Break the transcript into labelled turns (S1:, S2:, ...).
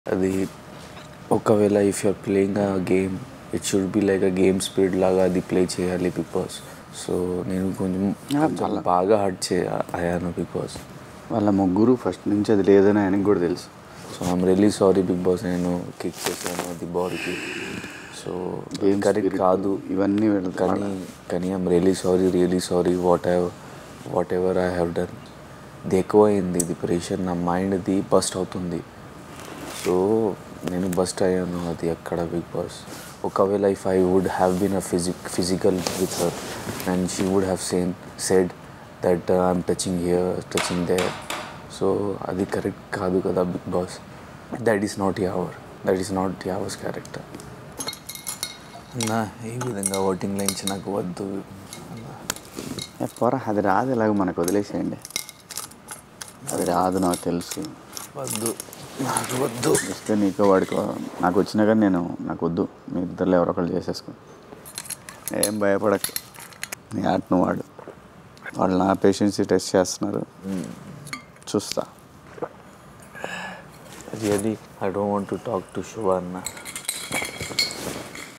S1: అది ఒకవేళ if you're playing a game it should be like a game speed లాగా అది ప్లే చేయాలి బిగ్ బాస్ సో నేను కొంచెం కొంచెం బాగా హర్ట్ చే అయ్యాను బిగ్ బాస్
S2: వాళ్ళ ముగ్గురు ఫస్ట్ నుంచి అది లేదని ఆయనకు కూడా తెలుసు
S1: so I'm really sorry Bigg Boss నేను కిక్ చేశాను అది బాల్కి సో
S2: Game
S1: కరెక్ట్
S2: spirit
S1: కాదు
S2: ఇవన్నీ వీళ్ళకి
S1: కానీ కానీ I'm really sorry really sorry what I whatever I have done ఇది ఎక్కువ అయింది ఇది ప్రెషర్ నా మైండ్ది బస్ట్ అవుతుంది సో నేను బస్ట్ అయ్యాను అది అక్కడ బిగ్ బాస్ ఒకవేళ if I would have been a physic physical with her and she would have సేన్ said that I'm touching here touching there so అది కరెక్ట్ కాదు కదా Bigg Boss that is not your that is not yours character నా ఈ విధంగా voting lines నాకు వద్దు అన్నా.
S2: ఏ పోరా అది రాదు ఇలాగ మనకు వదిలేసేయండి అది రాదు నాకు తెలుసు
S1: వద్దు నాకు వద్దు
S2: ఇస్తే నీకు వాడికి నాకు వచ్చినా కానీ నేను నాకు వద్దు మీ ఇద్దరు ఎవరో ఒకళ్ళు చేసేసుకో ఏం భయపడక నీ ఆట నువ్వు వాడు వాళ్ళు నా పేషెన్సీ టెస్ట్ చేస్తున్నారు చూస్తా
S1: really I don't want to talk to Shubha అన్న